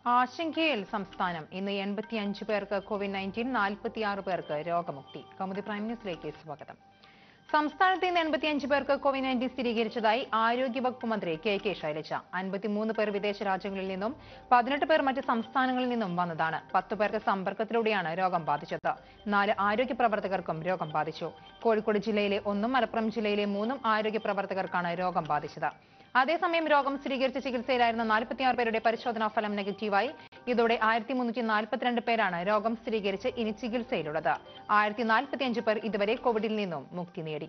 ആശങ്കയിൽ സംസ്ഥാനം ഇന്ന് എൺപത്തിയഞ്ച് പേർക്ക് കോവിഡ് നയൻറ്റീൻ നാൽപ്പത്തിയാറ് പേർക്ക് രോഗമുക്തി കൗമുദി പ്രൈം ന്യൂസിലേക്ക് സ്വാഗതം സംസ്ഥാനത്ത് ഇന്ന് എൺപത്തിയഞ്ച് പേർക്ക് കോവിഡ് നയൻറ്റീൻ സ്ഥിരീകരിച്ചതായി ആരോഗ്യവകുപ്പ് മന്ത്രി കെ കെ ശൈലജ അൻപത്തിമൂന്ന് പേർ വിദേശ രാജ്യങ്ങളിൽ നിന്നും പതിനെട്ട് പേർ മറ്റ് സംസ്ഥാനങ്ങളിൽ നിന്നും വന്നതാണ് പത്ത് പേർക്ക് സമ്പർക്കത്തിലൂടെയാണ് രോഗം ബാധിച്ചത് നാല് ആരോഗ്യ പ്രവർത്തകർക്കും രോഗം ബാധിച്ചു കോഴിക്കോട് ജില്ലയിലെ ഒന്നും മലപ്പുറം ജില്ലയിലെ മൂന്നും ആരോഗ്യ പ്രവർത്തകർക്കാണ് രോഗം ബാധിച്ചത് അതേസമയം രോഗം സ്ഥിരീകരിച്ച ചികിത്സയിലായിരുന്ന നാൽപ്പത്തിയാറ് പേരുടെ പരിശോധനാ ഫലം നെഗറ്റീവായി ഇതോടെ ആയിരത്തി മുന്നൂറ്റി നാൽപ്പത്തിരണ്ട് പേരാണ് രോഗം സ്ഥിരീകരിച്ച് ഇനി ചികിത്സയിലുള്ളത് ആയിരത്തി നാൽപ്പത്തിയഞ്ച് പേർ ഇതുവരെ കോവിഡിൽ നിന്നും മുക്തി നേടി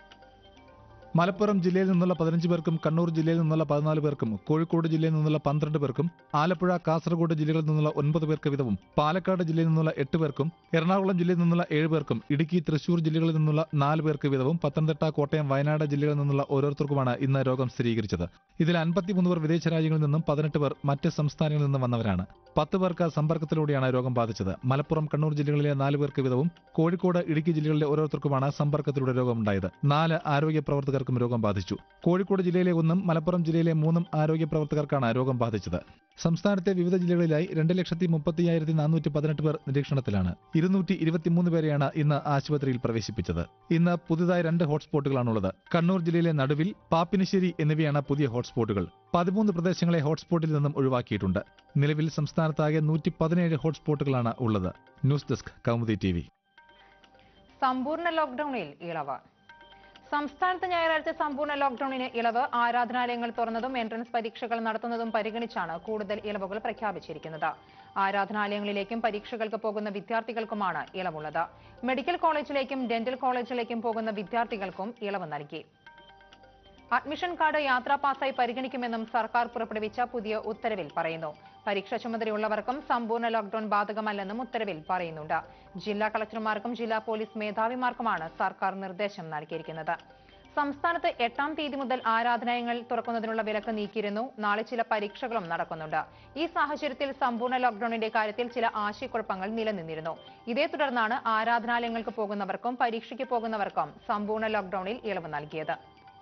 മലപ്പുറം ജില്ലയിൽ നിന്നുള്ള പതിനഞ്ച് പേർക്കും കണ്ണൂർ ജില്ലയിൽ നിന്നുള്ള പതിനാല് പേർക്കും കോഴിക്കോട് ജില്ലയിൽ നിന്നുള്ള പന്ത്രണ്ട് പേർക്കും ആലപ്പുഴ കാസർഗോഡ് ജില്ലകളിൽ നിന്നുള്ള ഒൻപത് പേർക്ക് വീതവും പാലക്കാട് ജില്ലയിൽ നിന്നുള്ള എട്ട് പേർക്കും എറണാകുളം ജില്ലയിൽ നിന്നുള്ള ഏഴ് പേർക്കും ഇടുക്കി തൃശൂർ ജില്ലകളിൽ നിന്നുള്ള നാല് പേർക്ക് വീതവും പത്തനംതിട്ട കോട്ടയം വയനാട് ജില്ലകളിൽ നിന്നുള്ള ഓരോരുത്തർക്കുമാണ് ഇന്ന് രോഗം സ്ഥിരീകരിച്ചത് ഇതിൽ അൻപത്തിമൂന്ന് പേർ വിദേശ രാജ്യങ്ങളിൽ നിന്നും പതിനെട്ട് പേർ മറ്റ് സംസ്ഥാനങ്ങളിൽ നിന്നും വന്നവരാണ് പത്ത് പേർക്ക് സമ്പർക്കത്തിലൂടെയാണ് രോഗം ബാധിച്ചത് മലപ്പുറം കണ്ണൂർ ജില്ലകളിലെ നാല് പേർക്ക് വീതവും കോഴിക്കോട് ഇടുക്കി ജില്ലകളിലെ ഓരോരുത്തർക്കുമാണ് സമ്പർക്കത്തിലൂടെ രോഗമുണ്ടായത് നാല് ആരോഗ്യ പ്രവർത്തകർക്കും രോഗം ബാധിച്ചു കോഴിക്കോട് ജില്ലയിലെ ഒന്നും മലപ്പുറം ജില്ലയിലെ മൂന്നും ആരോഗ്യ പ്രവർത്തകർക്കാണ് രോഗം ബാധിച്ചത് സംസ്ഥാനത്തെ വിവിധ ജില്ലകളിലായി രണ്ട് ലക്ഷത്തി മുപ്പത്തിയായിരത്തി നാനൂറ്റി പതിനെട്ട് പേർ നിരീക്ഷണത്തിലാണ് ഇരുന്നൂറ്റി ഇരുപത്തിമൂന്ന് പേരെയാണ് ഇന്ന് ആശുപത്രിയിൽ പ്രവേശിപ്പിച്ചത് ഇന്ന് പുതുതായി രണ്ട് ഹോട്ട്സ്പോട്ടുകളാണുള്ളത് കണ്ണൂർ ജില്ലയിലെ നടുവിൽ പാപ്പിനിശ്ശേരി എന്നിവയാണ് പുതിയ ഹോട്ട്സ്പോട്ടുകൾ പതിമൂന്ന് പ്രദേശങ്ങളെ ഹോട്ട്സ്പോട്ടിൽ നിന്നും ഒഴിവാക്കിയിട്ടുണ്ട് നിലവിൽ സംസ്ഥാനത്താകെ നൂറ്റി പതിനേഴ് ഹോട്ട്സ്പോട്ടുകളാണ് ഉള്ളത് ന്യൂസ് ഡെസ്ക് കൗമുദി ടി സമ്പൂർണ്ണ ലോക്ഡൌണിൽ ഇളവ് സംസ്ഥാനത്ത് ഞായറാഴ്ച സമ്പൂർണ്ണ ലോക്ഡൌണിന് ഇളവ് ആരാധനാലയങ്ങൾ തുറന്നതും എൻട്രൻസ് പരീക്ഷകൾ നടത്തുന്നതും പരിഗണിച്ചാണ് കൂടുതൽ ഇളവുകൾ പ്രഖ്യാപിച്ചിരിക്കുന്നത് ആരാധനാലയങ്ങളിലേക്കും പരീക്ഷകൾക്ക് പോകുന്ന വിദ്യാർത്ഥികൾക്കുമാണ് ഇളവുള്ളത് മെഡിക്കൽ കോളേജിലേക്കും ഡെന്റൽ കോളേജിലേക്കും പോകുന്ന വിദ്യാർത്ഥികൾക്കും ഇളവ് നൽകി അഡ്മിഷൻ കാർഡ് യാത്രാ പാസായി പരിഗണിക്കുമെന്നും സർക്കാർ പുറപ്പെടുവിച്ച പുതിയ ഉത്തരവിൽ പറയുന്നു പരീക്ഷ ചുമതലയുള്ളവർക്കും സമ്പൂർണ്ണ ലോക്ഡൌൺ ബാധകമല്ലെന്നും ഉത്തരവിൽ പറയുന്നുണ്ട് ജില്ലാ കളക്ടർമാർക്കും ജില്ലാ പോലീസ് മേധാവിമാർക്കുമാണ് സർക്കാർ നിർദ്ദേശം നൽകിയിരിക്കുന്നത് സംസ്ഥാനത്ത് എട്ടാം തീയതി മുതൽ ആരാധനാലയങ്ങൾ തുറക്കുന്നതിനുള്ള വിലക്ക് നീക്കിയിരുന്നു നാളെ ചില പരീക്ഷകളും നടക്കുന്നുണ്ട് ഈ സാഹചര്യത്തിൽ സമ്പൂർണ്ണ ലോക്ഡൌണിന്റെ കാര്യത്തിൽ ചില ആശയക്കുഴപ്പങ്ങൾ നിലനിന്നിരുന്നു ഇതേ തുടർന്നാണ് ആരാധനാലയങ്ങൾക്ക് പോകുന്നവർക്കും പരീക്ഷയ്ക്ക് പോകുന്നവർക്കും സമ്പൂർണ്ണ ലോക്ഡൌണിൽ ഇളവ് നൽകിയത്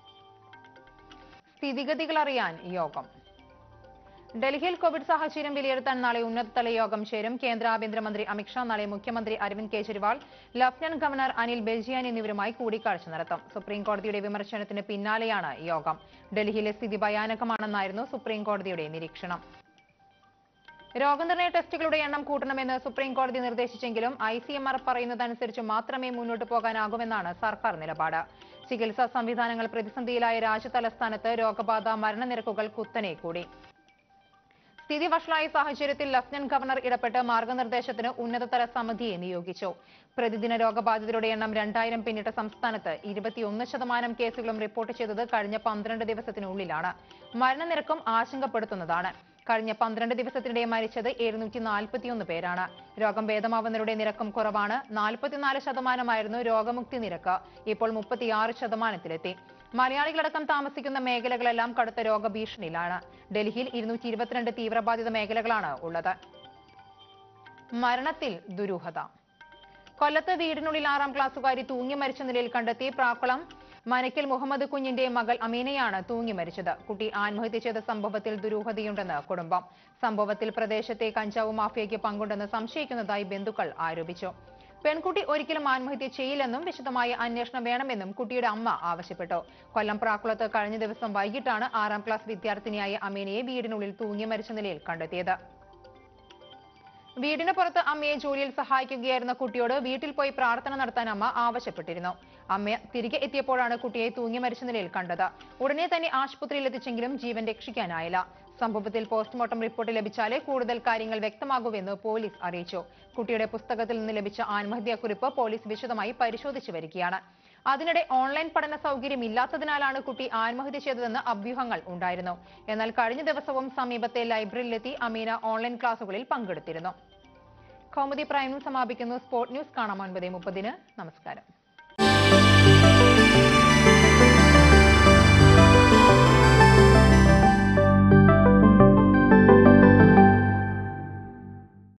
സ്ഥിതിഗതികൾ അറിയാൻ യോഗം ഡൽഹിയിൽ കോവിഡ് സാഹചര്യം വിലയിരുത്താൻ നാളെ ഉന്നതതല യോഗം ചേരും കേന്ദ്ര ആഭ്യന്തരമന്ത്രി അമിത്ഷാ നാളെ മുഖ്യമന്ത്രി അരവിന്ദ് കെജ്രിവാൾ ലഫ്റ്റനന്റ് ഗവർണർ അനിൽ ബെൽജിയാൻ എന്നിവരുമായി കൂടിക്കാഴ്ച നടത്തും സുപ്രീം കോടതിയുടെ വിമർശനത്തിന് പിന്നാലെയാണ് യോഗം ഡൽഹിയിലെ സ്ഥിതി ഭയാനകമാണെന്നായിരുന്നു സുപ്രീം കോടതിയുടെ നിരീക്ഷണം രോഗനിർണയ ടെസ്റ്റുകളുടെ എണ്ണം കൂട്ടണമെന്ന് സുപ്രീം കോടതി നിർദ്ദേശിച്ചെങ്കിലും ഐ സി എം ആർ പറയുന്നതനുസരിച്ച് മാത്രമേ മുന്നോട്ട് പോകാനാകൂവെന്നാണ് സർക്കാർ നിലപാട് ചികിത്സാ സംവിധാനങ്ങൾ പ്രതിസന്ധിയിലായ രാജ്യതലസ്ഥാനത്ത് രോഗബാധ മരണനിരക്കുകൾ കുത്തനെ കൂടി സ്ഥിതി വഷളായ സാഹചര്യത്തിൽ ലഫ്റ്റനന്റ് ഗവർണർ ഇടപെട്ട് മാർഗനിർദ്ദേശത്തിന് ഉന്നതതല സമിതിയെ നിയോഗിച്ചു പ്രതിദിന രോഗബാധിതരുടെ എണ്ണം രണ്ടായിരം പിന്നിട്ട സംസ്ഥാനത്ത് ഇരുപത്തിയൊന്ന് ശതമാനം കേസുകളും റിപ്പോർട്ട് ചെയ്തത് കഴിഞ്ഞ പന്ത്രണ്ട് ദിവസത്തിനുള്ളിലാണ് മരണനിരക്കും ആശങ്കപ്പെടുത്തുന്നതാണ് കഴിഞ്ഞ പന്ത്രണ്ട് ദിവസത്തിനിടെ മരിച്ചത് എഴുന്നൂറ്റി നാൽപ്പത്തിയൊന്ന് പേരാണ് രോഗം ഭേദമാവുന്നവരുടെ നിരക്കും കുറവാണ് നാൽപ്പത്തിനാല് ശതമാനമായിരുന്നു രോഗമുക്തി നിരക്ക് ഇപ്പോൾ മുപ്പത്തിയാറ് ശതമാനത്തിലെത്തി മലയാളികളടക്കം താമസിക്കുന്ന മേഖലകളെല്ലാം കടുത്ത രോഗഭീഷണിയിലാണ് ഡൽഹിയിൽ ഇരുന്നൂറ്റി ഇരുപത്തിരണ്ട് തീവ്രബാധിത മേഖലകളാണ് ഉള്ളത് മരണത്തിൽ ദുരൂഹത കൊല്ലത്ത് വീടിനുള്ളിൽ ആറാം ക്ലാസ്സുകാരി തൂങ്ങി മരിച്ച നിലയിൽ കണ്ടെത്തി പ്രാക്കുളം മനക്കൽ മുഹമ്മദ് കുഞ്ഞിന്റെ മകൾ അമീനയാണ് തൂങ്ങി മരിച്ചത് കുട്ടി ആത്മഹത്യ ചെയ്ത സംഭവത്തിൽ ദുരൂഹതയുണ്ടെന്ന് കുടുംബം സംഭവത്തിൽ പ്രദേശത്തെ കഞ്ചാവ് മാഫിയയ്ക്ക് പങ്കുണ്ടെന്ന് സംശയിക്കുന്നതായി ബന്ധുക്കൾ ആരോപിച്ചു പെൺകുട്ടി ഒരിക്കലും ആത്മഹത്യ ചെയ്യില്ലെന്നും വിശദമായ അന്വേഷണം വേണമെന്നും കുട്ടിയുടെ അമ്മ ആവശ്യപ്പെട്ടു കൊല്ലം പ്രാക്കുളത്ത് കഴിഞ്ഞ ദിവസം വൈകിട്ടാണ് ആറാം ക്ലാസ് വിദ്യാർത്ഥിനിയായ അമീനയെ വീടിനുള്ളിൽ തൂങ്ങി മരിച്ച നിലയിൽ കണ്ടെത്തിയത് വീടിന് പുറത്ത് അമ്മയെ ജോലിയിൽ സഹായിക്കുകയായിരുന്ന കുട്ടിയോട് വീട്ടിൽ പോയി പ്രാർത്ഥന നടത്താൻ അമ്മ ആവശ്യപ്പെട്ടിരുന്നു അമ്മ തിരികെ എത്തിയപ്പോഴാണ് കുട്ടിയെ തൂങ്ങി മരിച്ച നിലയിൽ കണ്ടത് ഉടനെ തന്നെ ആശുപത്രിയിൽ എത്തിച്ചെങ്കിലും ജീവൻ രക്ഷിക്കാനായില്ല സംഭവത്തിൽ പോസ്റ്റ്മോർട്ടം റിപ്പോർട്ട് ലഭിച്ചാലേ കൂടുതൽ കാര്യങ്ങൾ വ്യക്തമാകൂവെന്ന് പോലീസ് അറിയിച്ചു കുട്ടിയുടെ പുസ്തകത്തിൽ നിന്ന് ലഭിച്ച ആത്മഹത്യാക്കുറിപ്പ് പോലീസ് വിശദമായി പരിശോധിച്ചു വരികയാണ് അതിനിടെ ഓൺലൈൻ പഠന സൗകര്യം ഇല്ലാത്തതിനാലാണ് കുട്ടി ആത്മഹത്യ ചെയ്തതെന്ന് അഭ്യൂഹങ്ങൾ ഉണ്ടായിരുന്നു എന്നാൽ കഴിഞ്ഞ ദിവസവും സമീപത്തെ ലൈബ്രറിയിലെത്തി അമീന ഓൺലൈൻ ക്ലാസുകളിൽ പങ്കെടുത്തിരുന്നു കൗമുദി പ്രൈമും സമാപിക്കുന്നു സ്പോർട് ന്യൂസ് കാണാം ഒൻപത് മുപ്പതിന് നമസ്കാരം